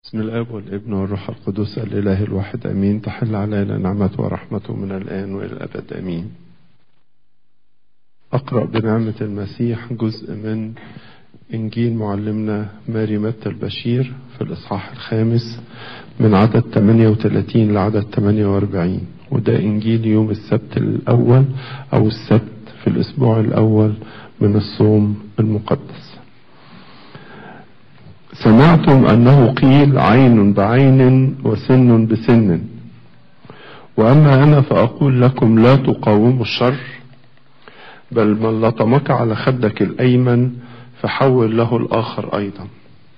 بسم الاب والابن والروح القدس الاله الواحد امين تحل علينا نعمته ورحمته من الان والى الابد امين اقرا بنعمه المسيح جزء من انجيل معلمنا ماري متى البشير في الاصحاح الخامس من عدد 38 لعدد 48 وده انجيل يوم السبت الاول او السبت في الاسبوع الاول من الصوم المقدس سمعتم أنه قيل عين بعين وسن بسن وأما أنا فأقول لكم لا تقاوموا الشر بل من لطمك على خدك الأيمن فحول له الآخر أيضا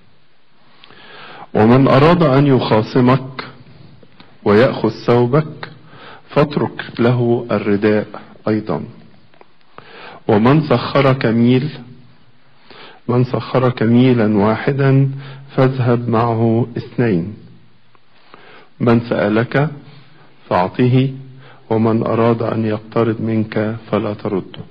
ومن أراد أن يخاصمك ويأخذ ثوبك فاترك له الرداء أيضا ومن سخرك ميل من سخرك ميلا واحدا فاذهب معه اثنين من سألك فاعطه ومن أراد أن يقترض منك فلا ترده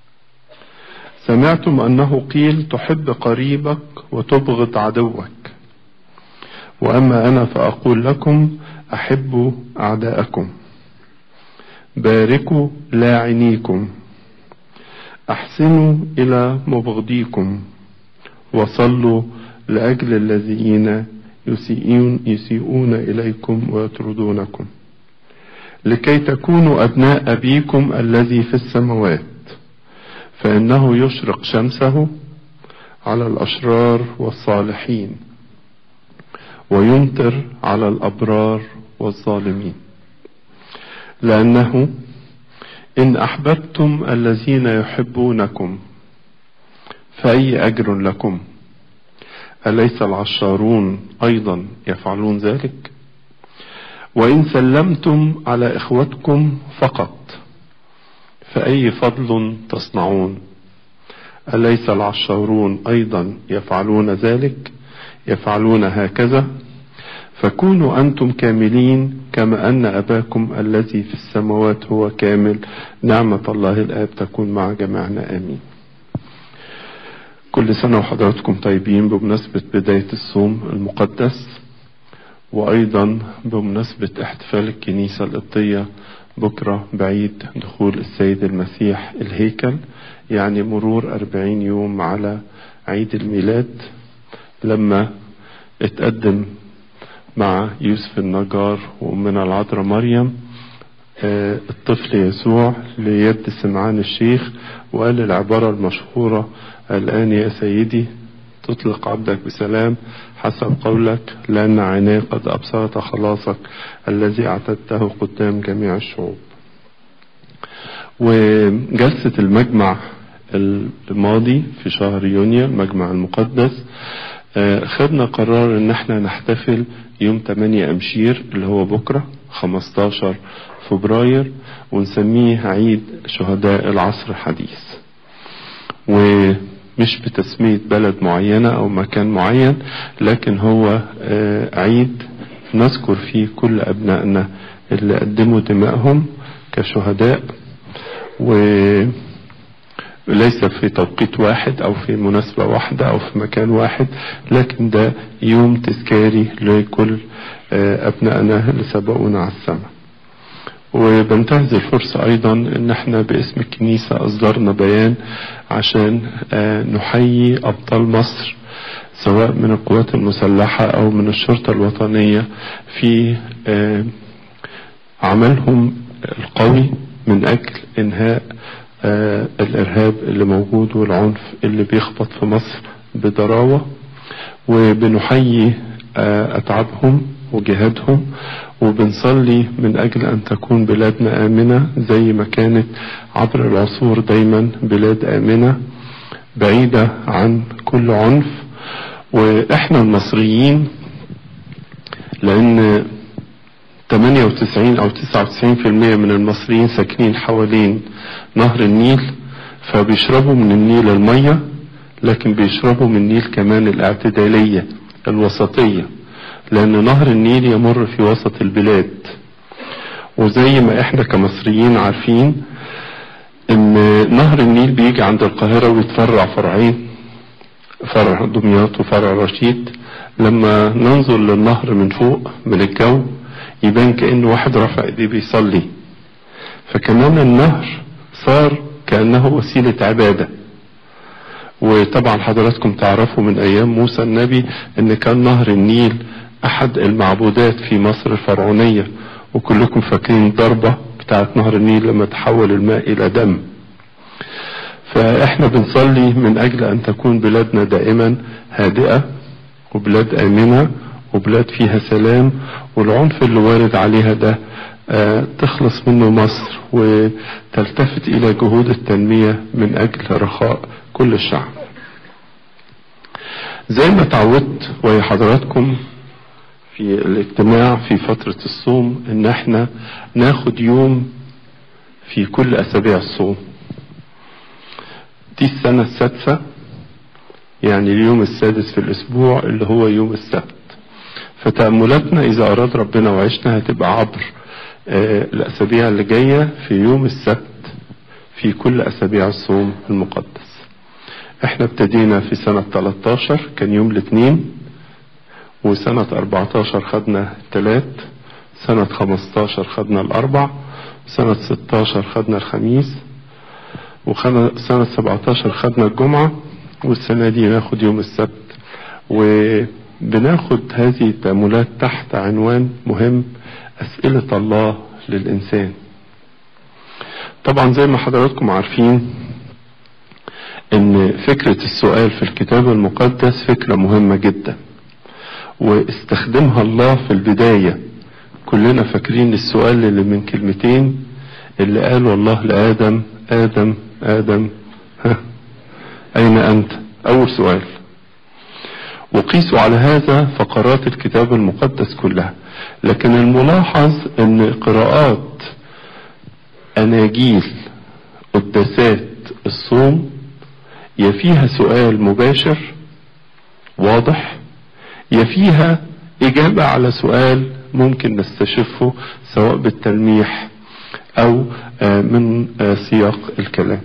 سمعتم أنه قيل تحب قريبك وتبغض عدوك وأما أنا فأقول لكم أحبوا أعداءكم باركوا لاعنيكم أحسنوا إلى مبغضيكم وصلوا لأجل الذين يسيئون, يسيئون إليكم ويطردونكم لكي تكونوا أبناء أبيكم الذي في السماوات فإنه يشرق شمسه على الأشرار والصالحين ويمطر على الأبرار والظالمين لأنه إن أحببتم الذين يحبونكم فأي أجر لكم أليس العشارون أيضا يفعلون ذلك وإن سلمتم على إخوتكم فقط فأي فضل تصنعون أليس العشارون أيضا يفعلون ذلك يفعلون هكذا فكونوا أنتم كاملين كما أن أباكم الذي في السماوات هو كامل نعمة الله الآب تكون مع جميعنا آمين كل سنة وحضراتكم طيبين بمناسبة بداية الصوم المقدس وأيضا بمناسبة احتفال الكنيسة القبطية بكرة بعيد دخول السيد المسيح الهيكل يعني مرور أربعين يوم على عيد الميلاد لما اتقدم مع يوسف النجار وأمنا العذراء مريم الطفل يسوع ليد سمعان الشيخ وقال العبارة المشهورة الآن يا سيدي تطلق عبدك بسلام حسب قولك لأن عيني قد أبصرت خلاصك الذي أعتدته قدام جميع الشعوب وجلسة المجمع الماضي في شهر يونيو المجمع المقدس خدنا قرار ان احنا نحتفل يوم 8 امشير اللي هو بكرة 15 فبراير ونسميه عيد شهداء العصر الحديث ومش بتسمية بلد معينة او مكان معين لكن هو عيد نذكر فيه كل ابنائنا اللي قدموا دمائهم كشهداء و ليس في توقيت واحد او في مناسبة واحدة او في مكان واحد لكن ده يوم تذكاري لكل ابنائنا اللي سبقونا على السماء وبنتهز الفرصة ايضا ان احنا باسم الكنيسة اصدرنا بيان عشان نحيي ابطال مصر سواء من القوات المسلحة او من الشرطة الوطنية في عملهم القوي من اجل انهاء آه الارهاب اللي موجود والعنف اللي بيخبط في مصر بضراوة وبنحيي آه اتعابهم وجهادهم وبنصلي من اجل ان تكون بلادنا امنة زي ما كانت عبر العصور دايما بلاد امنة بعيدة عن كل عنف واحنا المصريين لان 98 او 99% من المصريين ساكنين حوالين نهر النيل فبيشربوا من النيل المية لكن بيشربوا من النيل كمان الاعتدالية الوسطية لان نهر النيل يمر في وسط البلاد وزي ما احنا كمصريين عارفين ان نهر النيل بيجي عند القاهرة ويتفرع فرعين فرع دمياط وفرع رشيد لما ننظر للنهر من فوق من الجو يبان كأنه واحد رفع ايديه بيصلي فكمان النهر صار كأنه وسيلة عبادة وطبعا حضراتكم تعرفوا من ايام موسى النبي ان كان نهر النيل احد المعبودات في مصر الفرعونية وكلكم فاكرين الضربة بتاعت نهر النيل لما تحول الماء الى دم فاحنا بنصلي من اجل ان تكون بلادنا دائما هادئة وبلاد امنة وبلاد فيها سلام والعنف اللي وارد عليها ده آه تخلص منه مصر وتلتفت الى جهود التنمية من اجل رخاء كل الشعب زي ما تعودت ويا حضراتكم في الاجتماع في فترة الصوم ان احنا ناخد يوم في كل اسابيع الصوم دي السنة السادسة يعني اليوم السادس في الاسبوع اللي هو يوم السبت فتأملاتنا اذا اراد ربنا وعشنا هتبقى عبر آه الاسابيع اللي جاية في يوم السبت في كل اسابيع الصوم المقدس احنا ابتدينا في سنة 13 كان يوم الاثنين وسنة 14 خدنا الثلاث سنة 15 خدنا الاربع سنة 16 خدنا الخميس وسنة 17 خدنا الجمعة والسنة دي ناخد يوم السبت وبناخد هذه التأملات تحت عنوان مهم أسئلة الله للإنسان طبعا زي ما حضراتكم عارفين ان فكرة السؤال في الكتاب المقدس فكرة مهمة جدا واستخدمها الله في البداية كلنا فاكرين السؤال اللي من كلمتين اللي قاله الله لآدم آدم آدم ها أين أنت أول سؤال وقيسوا على هذا فقرات الكتاب المقدس كلها لكن الملاحظ ان قراءات أناجيل قداسات الصوم يا فيها سؤال مباشر واضح يا فيها إجابة على سؤال ممكن نستشفه سواء بالتلميح أو من سياق الكلام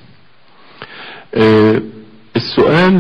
السؤال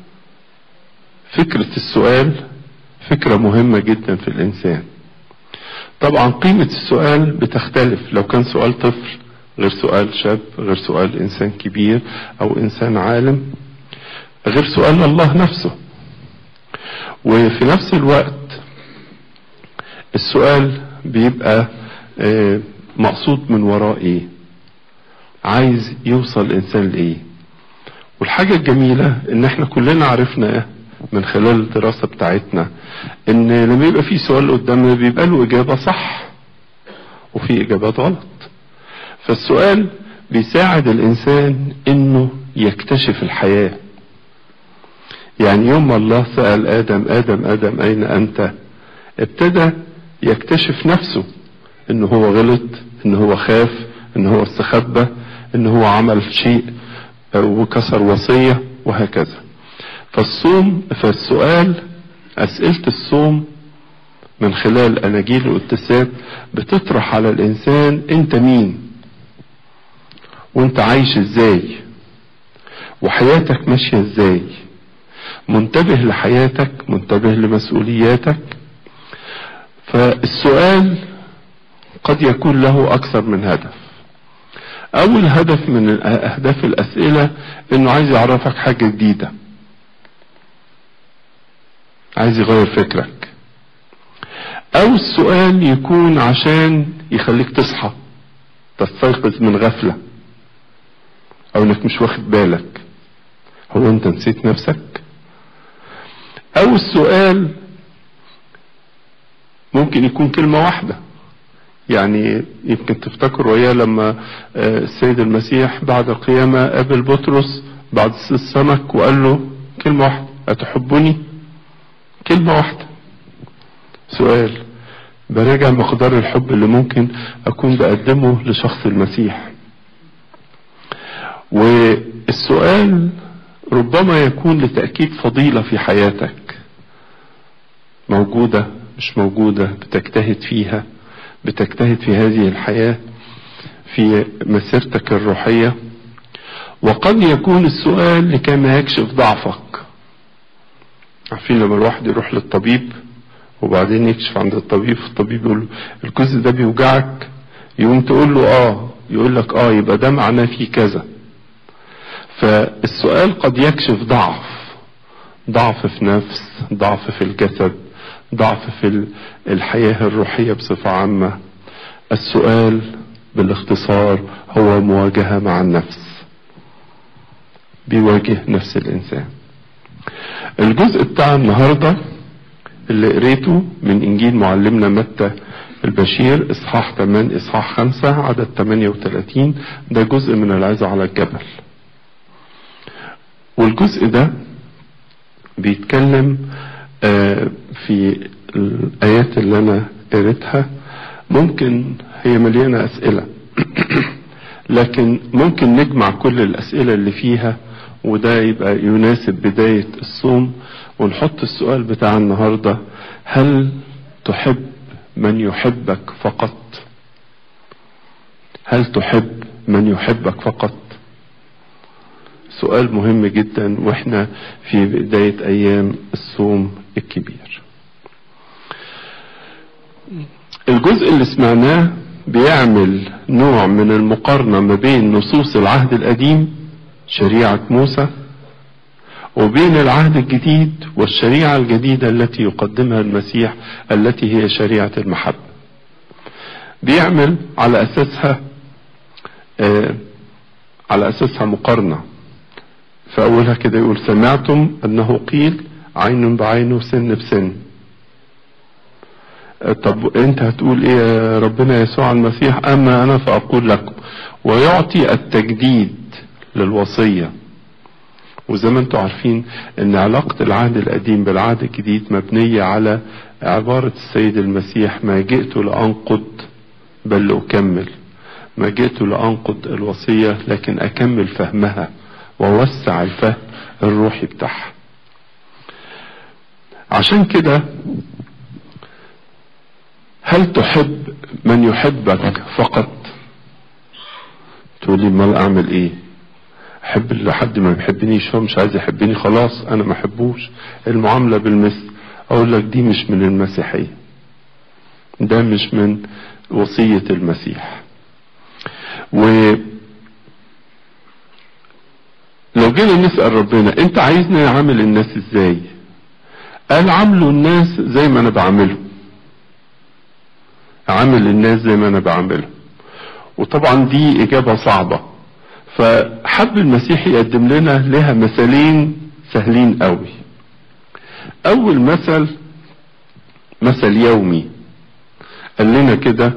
فكرة السؤال فكرة مهمة جدا في الإنسان طبعا قيمة السؤال بتختلف لو كان سؤال طفل غير سؤال شاب غير سؤال إنسان كبير أو إنسان عالم غير سؤال الله نفسه وفي نفس الوقت السؤال بيبقى مقصود من وراء ايه عايز يوصل الانسان لايه والحاجة الجميلة ان احنا كلنا عرفنا من خلال الدراسة بتاعتنا ان لما يبقى في سؤال قدامنا بيبقى له اجابة صح وفي اجابات غلط فالسؤال بيساعد الانسان انه يكتشف الحياة يعني يوم ما الله سأل ادم ادم ادم اين انت ابتدى يكتشف نفسه ان هو غلط ان هو خاف ان هو استخبى ان هو عمل شيء وكسر وصية وهكذا فالصوم فالسؤال اسئلة الصوم من خلال اناجيل القداسات بتطرح على الانسان انت مين وانت عايش ازاي وحياتك ماشية ازاي منتبه لحياتك منتبه لمسؤولياتك فالسؤال قد يكون له اكثر من هدف اول هدف من اهداف الاسئلة انه عايز يعرفك حاجة جديدة عايز يغير فكرك او السؤال يكون عشان يخليك تصحى تستيقظ من غفلة او انك مش واخد بالك هو انت نسيت نفسك او السؤال ممكن يكون كلمة واحدة يعني يمكن تفتكر وياه لما السيد المسيح بعد القيامة قابل بطرس بعد السمك وقال له كلمة واحدة أتحبني كلمة واحدة سؤال براجع مقدار الحب اللي ممكن أكون بقدمه لشخص المسيح والسؤال ربما يكون لتأكيد فضيلة في حياتك موجودة مش موجودة بتجتهد فيها بتجتهد في هذه الحياة في مسيرتك الروحية وقد يكون السؤال لكما يكشف ضعفك عارفين لما الواحد يروح للطبيب وبعدين يكشف عند الطبيب الطبيب يقول له الجزء ده بيوجعك يقوم تقول له اه يقول لك اه يبقى ده معناه فيه كذا فالسؤال قد يكشف ضعف ضعف في نفس ضعف في الجسد ضعف في الحياة الروحية بصفة عامة السؤال بالاختصار هو مواجهة مع النفس بيواجه نفس الإنسان الجزء بتاع النهاردة اللي قريته من إنجيل معلمنا متى البشير إصحاح 8 إصحاح 5 عدد 38 ده جزء من العظة على الجبل والجزء ده بيتكلم في الآيات اللي أنا قريتها ممكن هي مليانة أسئلة لكن ممكن نجمع كل الأسئلة اللي فيها وده يبقى يناسب بداية الصوم ونحط السؤال بتاع النهاردة هل تحب من يحبك فقط هل تحب من يحبك فقط سؤال مهم جدا واحنا في بداية ايام الصوم الكبير الجزء اللي سمعناه بيعمل نوع من المقارنة ما بين نصوص العهد القديم شريعة موسى وبين العهد الجديد والشريعة الجديدة التي يقدمها المسيح التي هي شريعة المحبة بيعمل على أساسها آه على أساسها مقارنة فأولها كده يقول سمعتم أنه قيل عين بعين وسن بسن طب انت هتقول ايه يا ربنا يسوع المسيح اما انا فاقول لكم ويعطي التجديد للوصية وزي ما انتم عارفين ان علاقة العهد القديم بالعهد الجديد مبنية على عبارة السيد المسيح ما جئت لأنقض بل لأكمل ما جئت لأنقض الوصية لكن أكمل فهمها ووسع الفهم الروحي بتاعها عشان كده هل تحب من يحبك فقط تقول لي امال اعمل ايه احب اللي حد ما بيحبنيش هو مش عايز يحبني خلاص انا ما احبوش المعاملة بالمثل اقول لك دي مش من المسيحية ده مش من وصية المسيح و لو جينا نسأل ربنا انت عايزني اعامل الناس ازاي قال عاملوا الناس زي ما انا بعملهم عامل الناس زي ما انا بعملهم وطبعا دي اجابة صعبة فحب المسيح يقدم لنا لها مثالين سهلين قوي اول مثل مثل يومي قال لنا كده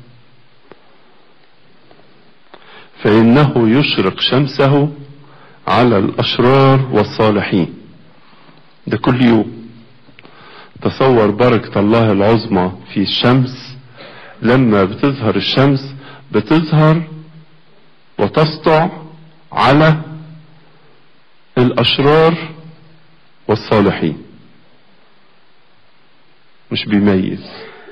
فانه يشرق شمسه على الاشرار والصالحين ده كل يوم تصور بركة الله العظمى في الشمس لما بتظهر الشمس بتظهر وتسطع على الاشرار والصالحين مش بيميز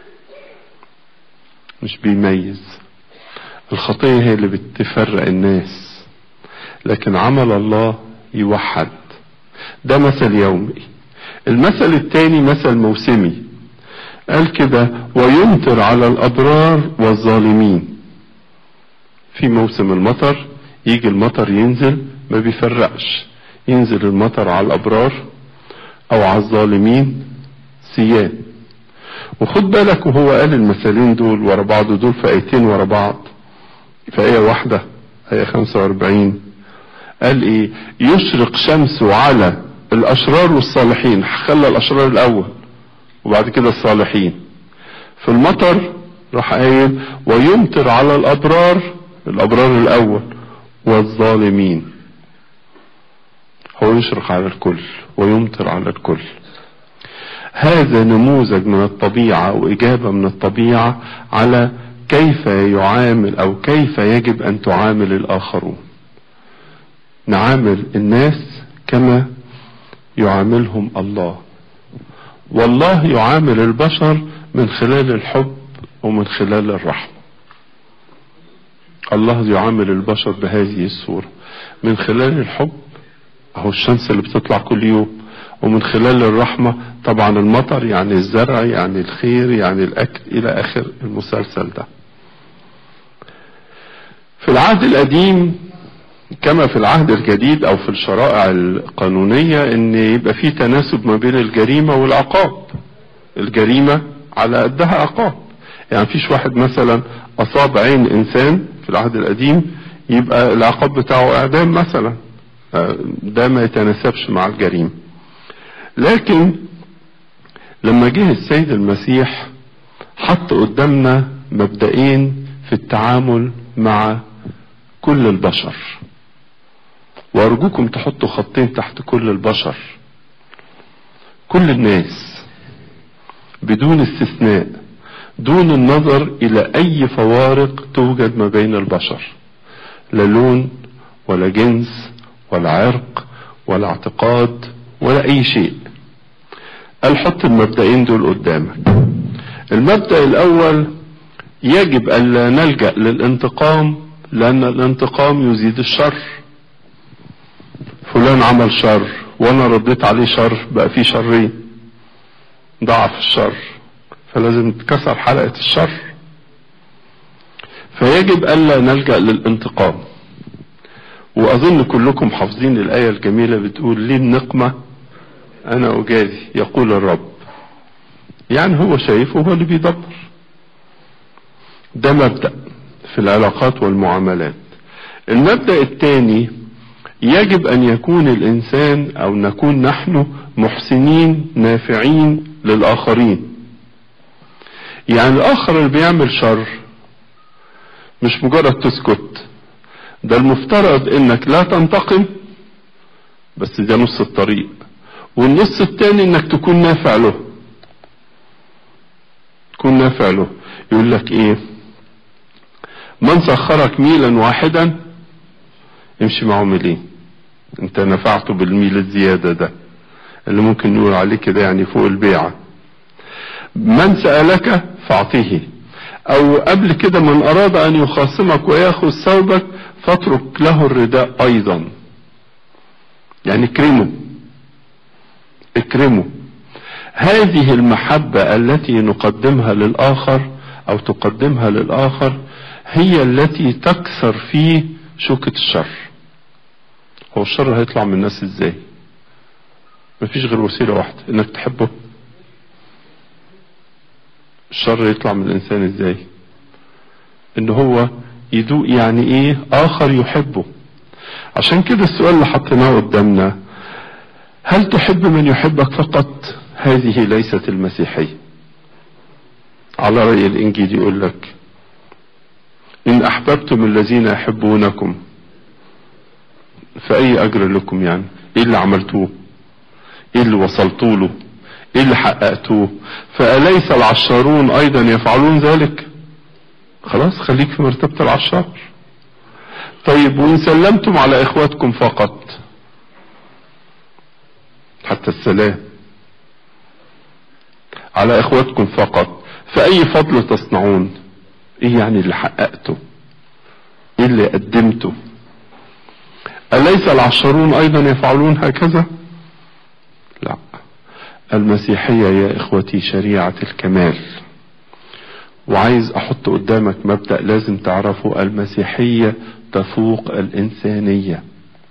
مش بيميز الخطية هي اللي بتفرق الناس لكن عمل الله يوحد ده مثل يومي المثل الثاني مثل موسمي قال كده ويمطر على الأبرار والظالمين في موسم المطر يجي المطر ينزل ما بيفرقش ينزل المطر على الأبرار أو على الظالمين سيان وخد بالك وهو قال المثالين دول ورا بعض دول في آيتين ورا بعض في آية واحدة آية 45 قال إيه يشرق شمسه على الأشرار والصالحين خلى الأشرار الأول وبعد كده الصالحين في المطر راح قايل ويمطر على الأبرار الأبرار الأول والظالمين هو يشرق على الكل ويمطر على الكل هذا نموذج من الطبيعة وإجابة من الطبيعة على كيف يعامل أو كيف يجب أن تعامل الآخرون نعامل الناس كما يعاملهم الله والله يعامل البشر من خلال الحب ومن خلال الرحمة الله يعامل البشر بهذه الصورة من خلال الحب اهو الشمس اللي بتطلع كل يوم ومن خلال الرحمة طبعا المطر يعني الزرع يعني الخير يعني الأكل إلى آخر المسلسل ده في العهد القديم كما في العهد الجديد او في الشرائع القانونية ان يبقى في تناسب ما بين الجريمة والعقاب الجريمة على قدها عقاب يعني فيش واحد مثلا اصاب عين انسان في العهد القديم يبقى العقاب بتاعه اعدام مثلا ده ما يتناسبش مع الجريمة لكن لما جه السيد المسيح حط قدامنا مبدئين في التعامل مع كل البشر وارجوكم تحطوا خطين تحت كل البشر كل الناس بدون استثناء دون النظر الى اي فوارق توجد ما بين البشر لا لون ولا جنس ولا عرق ولا اعتقاد ولا اي شيء قال حط المبدئين دول قدامك المبدأ الاول يجب الا نلجأ للانتقام لان الانتقام يزيد الشر فلان عمل شر وانا رديت عليه شر بقى فيه شرين ضعف الشر فلازم تكسر حلقة الشر فيجب ألا نلجأ للانتقام وأظن كلكم حافظين الآية الجميلة بتقول لي النقمة أنا أجازي يقول الرب يعني هو شايف وهو اللي بيدبر ده مبدأ في العلاقات والمعاملات المبدأ الثاني يجب أن يكون الإنسان أو نكون نحن محسنين نافعين للآخرين يعني الآخر اللي بيعمل شر مش مجرد تسكت ده المفترض انك لا تنتقم بس ده نص الطريق والنص التاني انك تكون نافع له تكون نافع له يقول لك ايه من سخرك ميلا واحدا امشي معه ميلين انت نفعته بالميل الزيادة ده اللي ممكن نقول عليه كده يعني فوق البيعة من سألك فاعطيه او قبل كده من اراد ان يخاصمك وياخذ ثوبك فاترك له الرداء ايضا يعني اكرمه اكرمه هذه المحبة التي نقدمها للآخر أو تقدمها للآخر هي التي تكسر فيه شوكة الشر هو الشر هيطلع من الناس ازاي مفيش غير وسيلة واحدة انك تحبه الشر يطلع من الانسان ازاي ان هو يدوق يعني ايه اخر يحبه عشان كده السؤال اللي حطيناه قدامنا هل تحب من يحبك فقط هذه ليست المسيحية على رأي الانجيل يقول لك ان احببتم الذين يحبونكم فاي اجر لكم يعني ايه اللي عملتوه ايه اللي وصلتوا له ايه اللي حققتوه فأليس العشارون ايضا يفعلون ذلك خلاص خليك في مرتبة العشار طيب وان سلمتم على اخواتكم فقط حتى السلام على اخواتكم فقط فاي فضل تصنعون ايه يعني اللي حققته ايه اللي قدمته أليس العشرون أيضا يفعلون هكذا لا المسيحية يا إخوتي شريعة الكمال وعايز أحط قدامك مبدأ لازم تعرفه المسيحية تفوق الإنسانية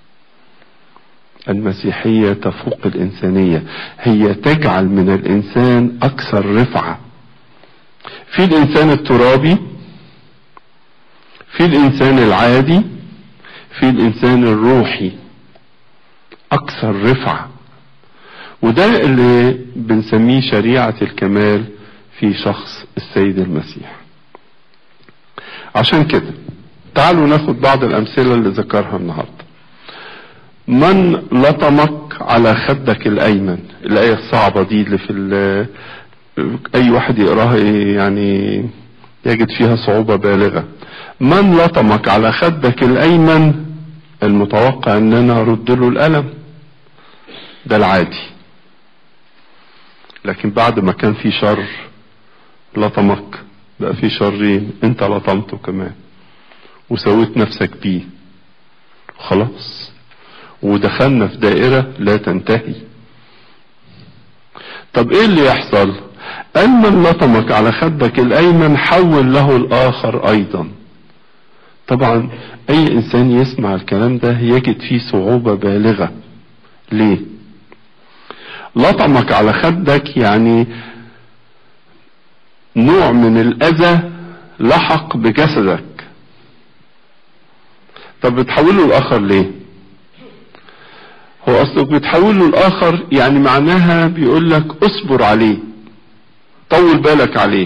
المسيحية تفوق الإنسانية هي تجعل من الإنسان أكثر رفعة في الإنسان الترابي في الإنسان العادي في الإنسان الروحي أكثر رفعة وده اللي بنسميه شريعة الكمال في شخص السيد المسيح عشان كده تعالوا ناخد بعض الأمثلة اللي ذكرها النهاردة من لطمك على خدك الأيمن الآية الصعبة دي اللي في أي واحد يقراها يعني يجد فيها صعوبة بالغة من لطمك على خدك الأيمن المتوقع ان انا ارد له الألم ده العادي لكن بعد ما كان في شر لطمك بقى في شرين انت لطمته كمان وسويت نفسك بيه خلاص ودخلنا في دائرة لا تنتهي طب ايه اللي يحصل قال من لطمك على خدك الايمن حول له الاخر ايضا طبعا اي انسان يسمع الكلام ده يجد فيه صعوبة بالغة ليه لطمك على خدك يعني نوع من الاذى لحق بجسدك طب بتحوله الاخر ليه هو اصلك بتحوله الاخر يعني معناها بيقول لك اصبر عليه طول بالك عليه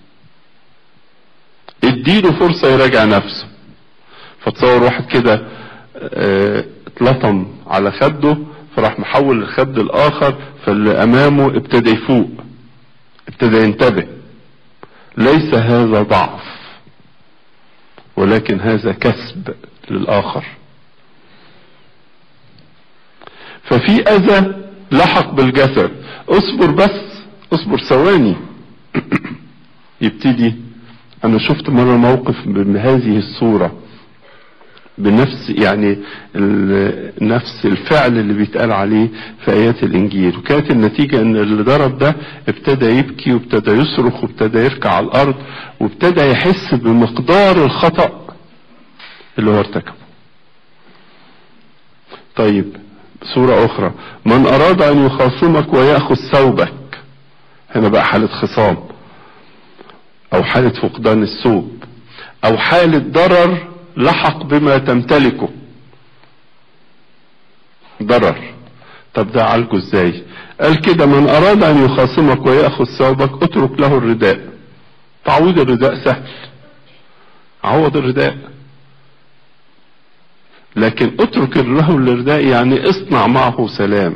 اديله فرصة يراجع نفسه فتصور واحد كده اه اتلطم على خده فراح محول الخد الاخر فاللي امامه ابتدى يفوق ابتدى ينتبه ليس هذا ضعف ولكن هذا كسب للاخر ففي اذى لحق بالجسد اصبر بس اصبر ثواني يبتدي انا شفت مرة موقف بهذه الصورة بنفس يعني نفس الفعل اللي بيتقال عليه في ايات الانجيل وكانت النتيجة ان اللي ضرب ده ابتدى يبكي وابتدى يصرخ وابتدى يركع على الارض وابتدى يحس بمقدار الخطأ اللي هو ارتكبه طيب صورة اخرى من اراد ان يخاصمك ويأخذ ثوبك هنا بقى حالة خصام او حالة فقدان الثوب او حالة ضرر لحق بما تمتلكه ضرر طب ده عالجه ازاي قال كده من اراد ان يخاصمك ويأخذ ثوبك اترك له الرداء تعويض الرداء سهل عوض الرداء لكن اترك له الرداء يعني اصنع معه سلام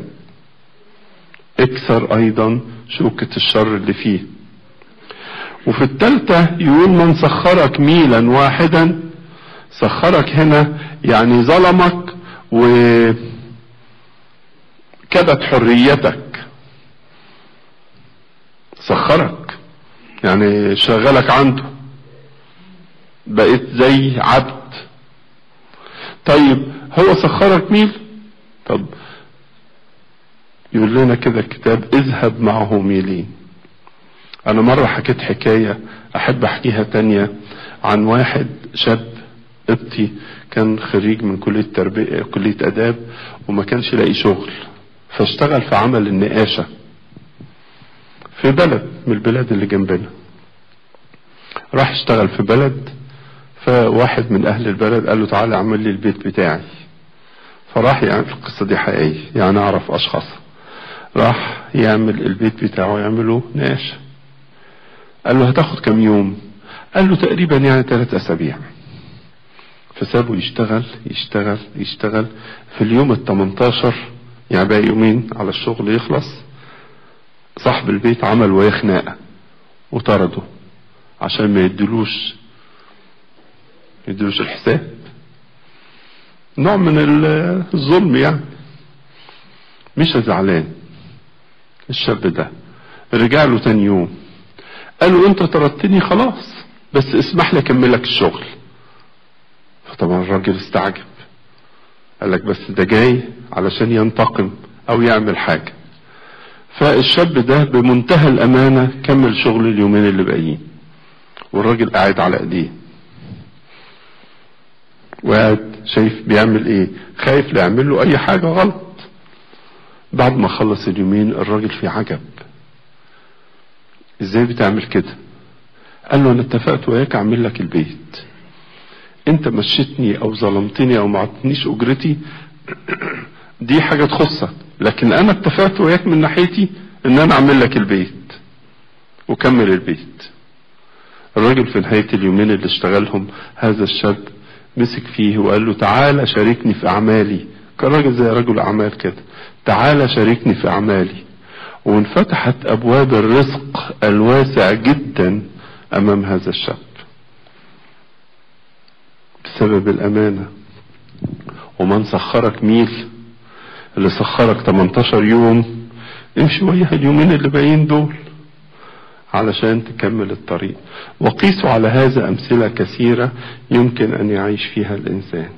اكسر ايضا شوكة الشر اللي فيه وفي التالتة يقول من سخرك ميلا واحدا سخرك هنا يعني ظلمك و كبت حريتك سخرك يعني شغلك عنده بقيت زي عبد طيب هو سخرك ميل طب يقول لنا كده الكتاب اذهب معه ميلين انا مرة حكيت حكاية احب احكيها تانية عن واحد شاب قبطي كان خريج من كلية تربية كلية اداب وما كانش لاقي شغل فاشتغل في عمل النقاشة في بلد من البلاد اللي جنبنا راح اشتغل في بلد فواحد من اهل البلد قال له تعالى اعمل لي البيت بتاعي فراح يعمل القصة دي حقيقية يعني اعرف اشخاص راح يعمل البيت بتاعه يعمله نقاشة قال له هتاخد كم يوم قال له تقريبا يعني ثلاث اسابيع فسابه يشتغل يشتغل يشتغل في اليوم ال 18 يعني بقى يومين على الشغل يخلص صاحب البيت عمل وياه خناقه وطرده عشان ما يدلوش يدلوش الحساب نوع من الظلم يعني مش زعلان الشاب ده رجع له تاني يوم قال له انت طردتني خلاص بس اسمح لي اكمل لك الشغل فطبعا الراجل استعجب قال لك بس ده جاي علشان ينتقم او يعمل حاجة فالشاب ده بمنتهى الامانة كمل شغل اليومين اللي باقيين والراجل قاعد على ايديه وقاعد شايف بيعمل ايه خايف لا يعمل له اي حاجة غلط بعد ما خلص اليومين الراجل في عجب ازاي بتعمل كده قال له انا اتفقت وياك اعمل لك البيت انت مشيتني او ظلمتني او ما عطتنيش اجرتي دي حاجة تخصك لكن انا اتفقت وياك من ناحيتي ان انا اعمل لك البيت وكمل البيت الراجل في نهاية اليومين اللي اشتغلهم هذا الشاب مسك فيه وقال له تعالى شاركني في اعمالي كان راجل زي رجل اعمال كده تعالى شاركني في اعمالي وانفتحت ابواب الرزق الواسع جدا امام هذا الشاب بسبب الامانة ومن سخرك ميل اللي سخرك 18 يوم امشي وياها اليومين اللي باقيين دول علشان تكمل الطريق وقيسوا على هذا امثلة كثيرة يمكن ان يعيش فيها الانسان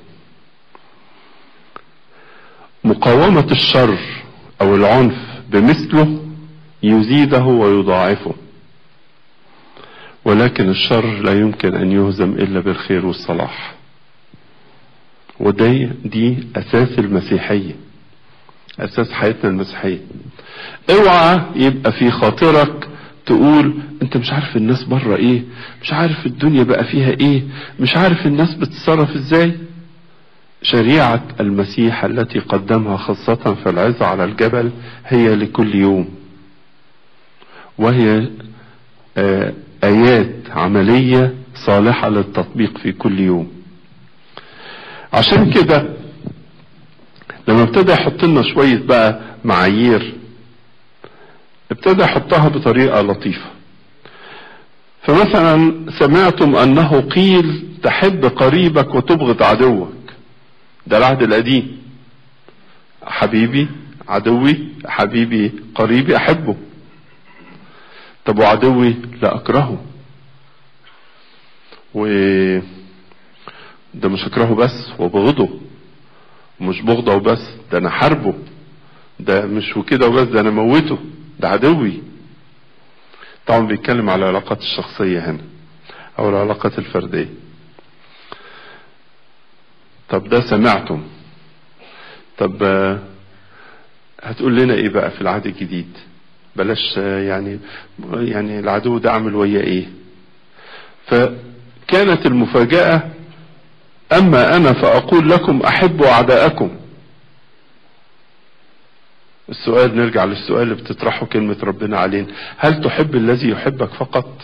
مقاومة الشر او العنف بمثله يزيده ويضاعفه ولكن الشر لا يمكن أن يهزم إلا بالخير والصلاح ودي دي أساس المسيحية أساس حياتنا المسيحية اوعى يبقى في خاطرك تقول انت مش عارف الناس بره ايه مش عارف الدنيا بقى فيها ايه مش عارف الناس بتتصرف ازاي شريعة المسيح التي قدمها خاصة في العظة على الجبل هي لكل يوم وهي آيات عملية صالحة للتطبيق في كل يوم عشان كده لما ابتدى يحط لنا شوية بقى معايير ابتدى يحطها بطريقة لطيفة فمثلا سمعتم انه قيل تحب قريبك وتبغض عدوك ده العهد القديم حبيبي عدوي حبيبي قريبي احبه طب وعدوي لا اكرهه و ده مش اكرهه بس وبغضه ومش بغضه وبس ده انا حاربه ده مش وكده وبس ده انا موته ده عدوي طبعا بيتكلم على العلاقات الشخصية هنا او العلاقات الفردية طب ده سمعتم طب هتقول لنا ايه بقى في العهد الجديد بلاش يعني يعني العدو ده عمل ويا ايه فكانت المفاجأة اما انا فاقول لكم احبوا اعداءكم السؤال نرجع للسؤال اللي بتطرحه كلمة ربنا علينا هل تحب الذي يحبك فقط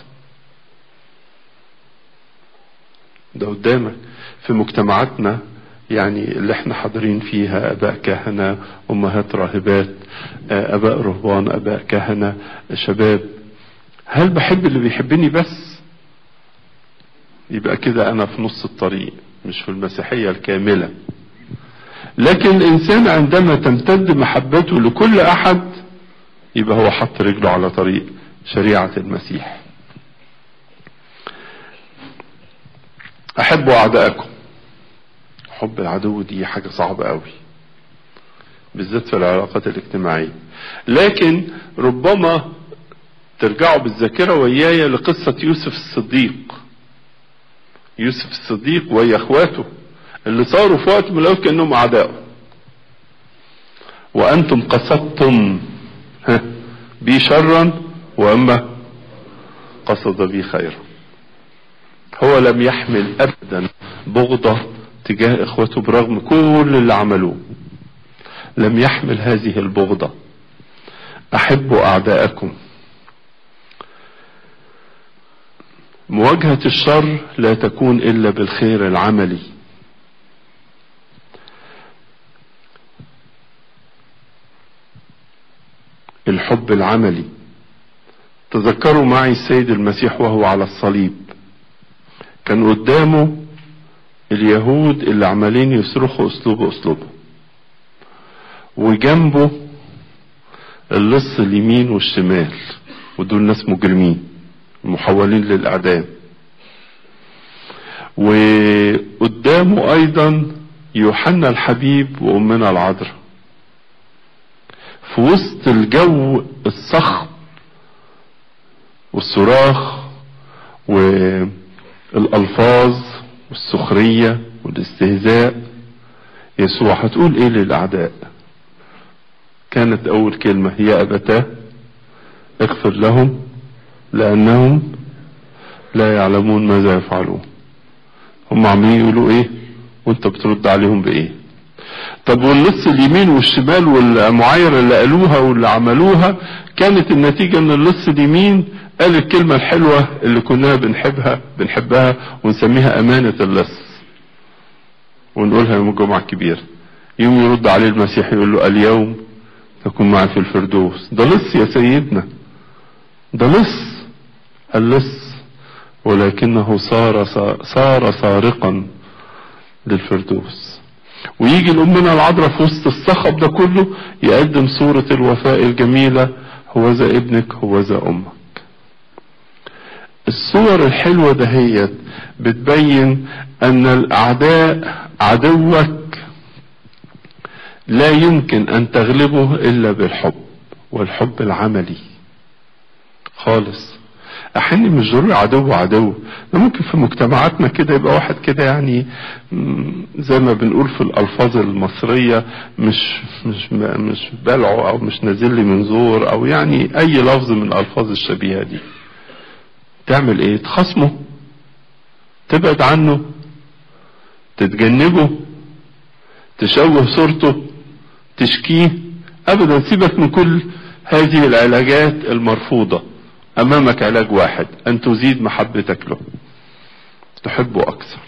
ده قدامك في مجتمعاتنا يعني اللي احنا حاضرين فيها اباء كهنة امهات راهبات اباء رهبان اباء كهنة شباب هل بحب اللي بيحبني بس يبقى كده انا في نص الطريق مش في المسيحية الكاملة لكن الانسان عندما تمتد محبته لكل احد يبقى هو حط رجله على طريق شريعة المسيح احبوا اعدائكم حب العدو دي حاجة صعبة قوي بالذات في العلاقات الاجتماعية لكن ربما ترجعوا بالذاكرة وياي لقصة يوسف الصديق يوسف الصديق ويا اخواته اللي صاروا في وقت من الاوقات كانهم اعداء وانتم قصدتم بي شرا واما قصد بي خيرا هو لم يحمل ابدا بغضة تجاه اخوته برغم كل اللي عملوه لم يحمل هذه البغضة احبوا اعداءكم مواجهة الشر لا تكون الا بالخير العملي الحب العملي تذكروا معي السيد المسيح وهو على الصليب كان قدامه اليهود اللي عمالين يصرخوا اسلوبه اسلوبه وجنبه اللص اليمين والشمال ودول ناس مجرمين محولين للاعدام وقدامه ايضا يوحنا الحبيب وامنا العذراء في وسط الجو الصخب والصراخ والالفاظ والسخرية والاستهزاء يسوع هتقول ايه للاعداء كانت اول كلمة يا ابتاه اغفر لهم لانهم لا يعلمون ماذا يفعلون هم عمالين يقولوا ايه وانت بترد عليهم بايه طب واللص اليمين والشمال والمعايرة اللي قالوها واللي عملوها كانت النتيجة ان اللص اليمين قال الكلمة الحلوة اللي كنا بنحبها بنحبها ونسميها امانة اللص ونقولها يوم الجمعة الكبير يوم يرد عليه المسيح يقول له اليوم تكون معي في الفردوس ده لص يا سيدنا ده لص اللص ولكنه صار صار سارقا للفردوس ويجي الأمنا العذراء في وسط الصخب ده كله يقدم صورة الوفاء الجميلة هوذا ابنك هوذا أمك الصور الحلوة دهيت بتبين أن الأعداء عدوك لا يمكن أن تغلبه إلا بالحب والحب العملي خالص احيانا مش ضروري عدو عدو ده ممكن في مجتمعاتنا كده يبقى واحد كده يعني زي ما بنقول في الالفاظ المصرية مش مش مش بلعه او مش نازل لي من زور او يعني اي لفظ من الالفاظ الشبيهة دي تعمل ايه تخصمه تبعد عنه تتجنبه تشوه صورته تشكيه ابدا سيبك من كل هذه العلاجات المرفوضة امامك علاج واحد ان تزيد محبتك له تحبه اكثر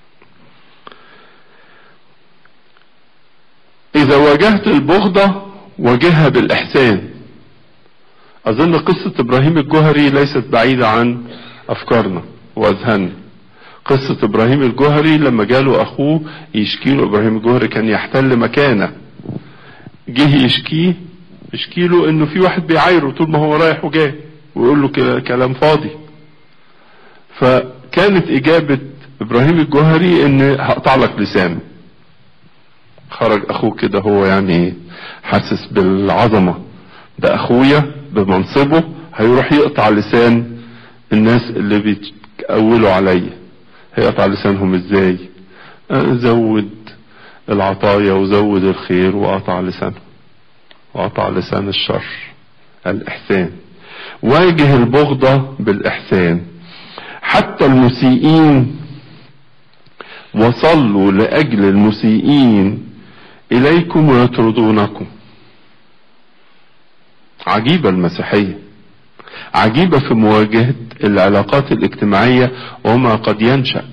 اذا واجهت البغضة واجهها بالاحسان اظن قصة ابراهيم الجوهري ليست بعيدة عن افكارنا واذهاننا قصة ابراهيم الجوهري لما جاله اخوه يشكي له ابراهيم الجوهري كان يحتل مكانه جه يشكيه يشكي له انه في واحد بيعايره طول ما هو رايح وجاي ويقول له كلام فاضي فكانت اجابة ابراهيم الجوهري ان هقطع لك لسانه خرج اخوه كده هو يعني حاسس بالعظمة ده اخويا بمنصبه هيروح يقطع لسان الناس اللي بيتقولوا عليا هيقطع لسانهم ازاي زود العطايا وزود الخير وقطع لسانه وقطع لسان الشر الإحسان واجه البغضة بالإحسان حتى المسيئين وصلوا لأجل المسيئين إليكم ويطردونكم عجيبة المسيحية عجيبة في مواجهة العلاقات الاجتماعية وما قد ينشأ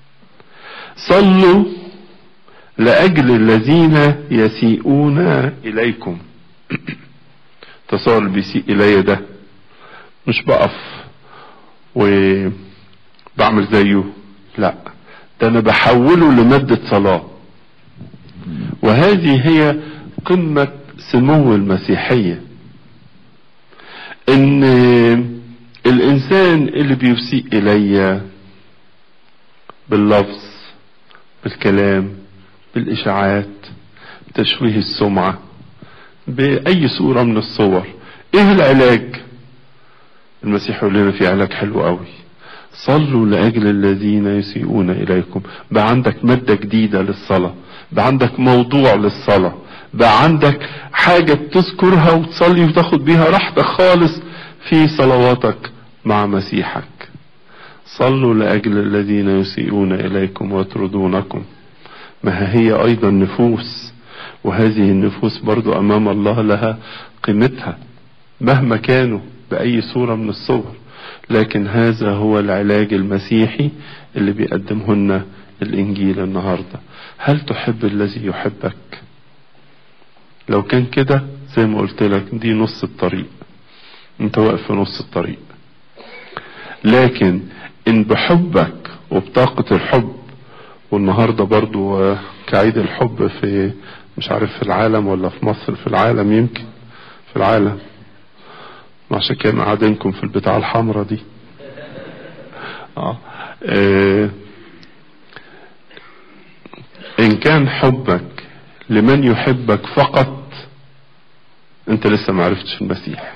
صلوا لأجل الذين يسيئون إليكم تصور اللي بيسيء إلي ده مش بقف وبعمل زيه لا ده أنا بحوله لمادة صلاة وهذه هي قمة سمو المسيحية ان الانسان اللي بيسيء الي باللفظ بالكلام بالاشاعات بتشويه السمعة باي صورة من الصور ايه العلاج المسيح يقول لنا في علاج حلو قوي صلوا لأجل الذين يسيئون إليكم بقى عندك مادة جديدة للصلاة بقى عندك موضوع للصلاة بقى عندك حاجة بتذكرها وتصلي وتاخد بيها راحتك خالص في صلواتك مع مسيحك صلوا لأجل الذين يسيئون إليكم ويطردونكم ما هي أيضا نفوس وهذه النفوس برضو أمام الله لها قيمتها مهما كانوا بأي صورة من الصور لكن هذا هو العلاج المسيحي اللي بيقدمه لنا الإنجيل النهاردة هل تحب الذي يحبك لو كان كده زي ما قلت لك دي نص الطريق انت واقف في نص الطريق لكن ان بحبك وبطاقة الحب والنهاردة برضو كعيد الحب في مش عارف في العالم ولا في مصر في العالم يمكن في العالم عشان كده قاعدينكم في البتاع الحمراء دي آه. آه. ان كان حبك لمن يحبك فقط انت لسه ما عرفتش المسيح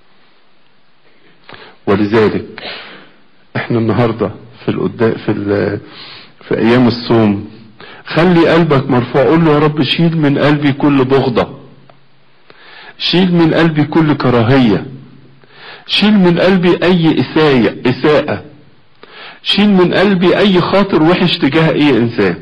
ولذلك احنا النهاردة في القداء في ال في ايام الصوم خلي قلبك مرفوع قول له يا رب شيل من قلبي كل بغضة شيل من قلبي كل كراهية شيل من قلبي اي اساية اساءة شيل من قلبي اي خاطر وحش تجاه اي انسان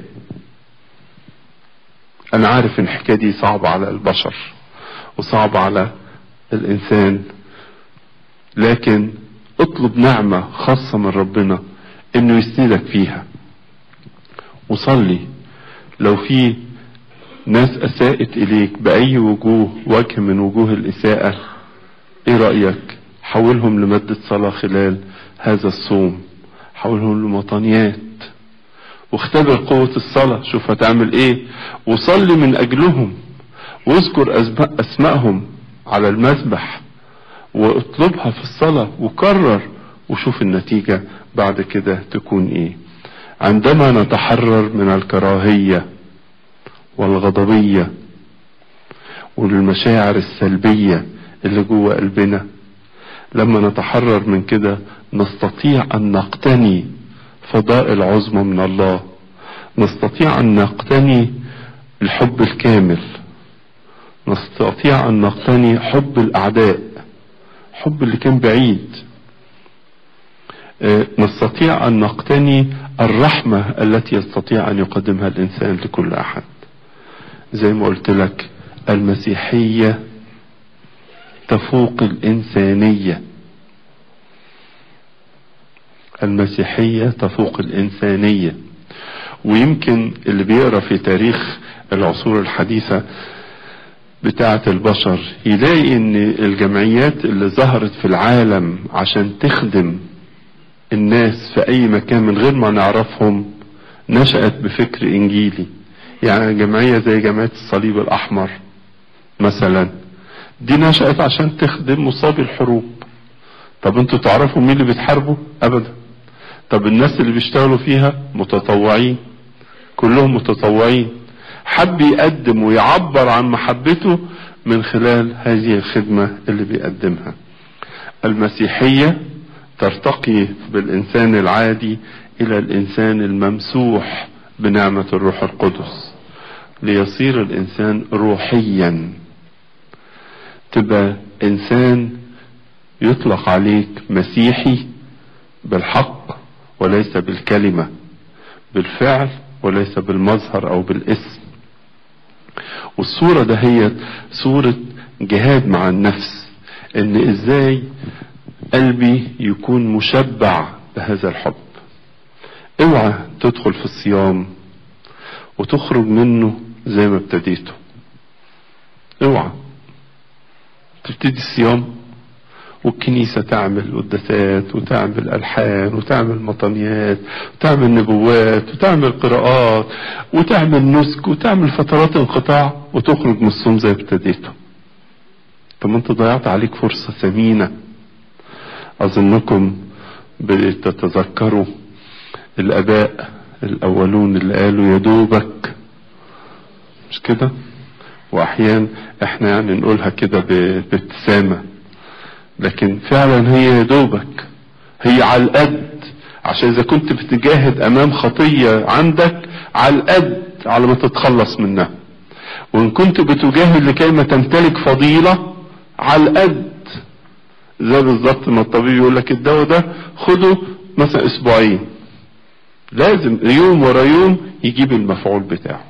انا عارف ان الحكاية دي صعبة على البشر وصعبة على الانسان لكن اطلب نعمة خاصة من ربنا انه يسندك فيها وصلي لو في ناس اساءت اليك باي وجوه وجه من وجوه الاساءة ايه رأيك حولهم لمادة صلاة خلال هذا الصوم حولهم لمطانيات واختبر قوة الصلاة شوف هتعمل ايه وصلي من اجلهم واذكر اسمائهم على المذبح واطلبها في الصلاة وكرر وشوف النتيجة بعد كده تكون ايه عندما نتحرر من الكراهية والغضبية والمشاعر السلبية اللي جوه قلبنا لما نتحرر من كده نستطيع ان نقتني فضائل عظمى من الله نستطيع ان نقتني الحب الكامل نستطيع ان نقتني حب الاعداء حب اللي كان بعيد آه، نستطيع ان نقتني الرحمة التي يستطيع ان يقدمها الانسان لكل احد زي ما قلت لك المسيحية تفوق الانسانية المسيحية تفوق الانسانية ويمكن اللي بيقرا في تاريخ العصور الحديثة بتاعة البشر يلاقي ان الجمعيات اللي ظهرت في العالم عشان تخدم الناس في اي مكان من غير ما نعرفهم نشأت بفكر انجيلي يعني جمعية زي جمعية الصليب الاحمر مثلا دي نشأت عشان تخدم مصابي الحروب طب انتوا تعرفوا مين اللي بيتحاربوا ابدا طب الناس اللي بيشتغلوا فيها متطوعين كلهم متطوعين حب يقدم ويعبر عن محبته من خلال هذه الخدمة اللي بيقدمها المسيحية ترتقي بالإنسان العادي إلى الإنسان الممسوح بنعمة الروح القدس ليصير الإنسان روحيا تبقى إنسان يطلق عليك مسيحي بالحق وليس بالكلمة بالفعل وليس بالمظهر أو بالاسم والصورة ده هي صورة جهاد مع النفس ان ازاي قلبي يكون مشبع بهذا الحب اوعى تدخل في الصيام وتخرج منه زي ما ابتديته اوعى تبتدي الصيام والكنيسة تعمل قداسات وتعمل ألحان وتعمل مطنيات وتعمل نبوات وتعمل قراءات وتعمل نسك وتعمل فترات انقطاع وتخرج من الصوم زي ابتديته طب ما انت ضيعت عليك فرصة ثمينة أظنكم بتتذكروا الآباء الأولون اللي قالوا يا دوبك مش كده وأحيان احنا يعني نقولها كده بابتسامة لكن فعلا هي يا دوبك هي على القد عشان اذا كنت بتجاهد امام خطية عندك على القد على ما تتخلص منها وان كنت بتجاهد لكي ما تمتلك فضيلة على القد زي بالظبط ما الطبيب يقول لك الدواء ده خده مثلا اسبوعين لازم يوم ورا يوم يجيب المفعول بتاعه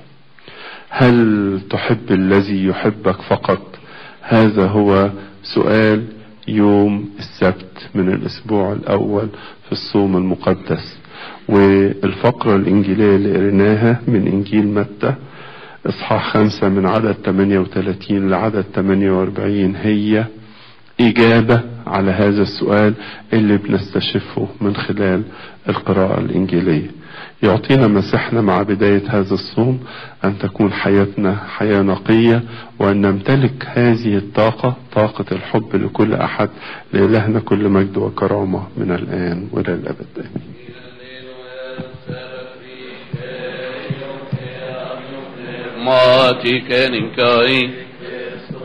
هل تحب الذي يحبك فقط هذا هو سؤال يوم السبت من الاسبوع الاول في الصوم المقدس والفقرة الانجيلية اللي قريناها من انجيل متى اصحاح خمسة من عدد 38 لعدد 48 هي اجابة على هذا السؤال اللي بنستشفه من خلال القراءة الانجيلية يعطينا مسيحنا مع بداية هذا الصوم أن تكون حياتنا حياة نقية وأن نمتلك هذه الطاقة طاقة الحب لكل أحد لإلهنا كل مجد وكرامة من الآن وإلى الأبد آمين Mati kenin kai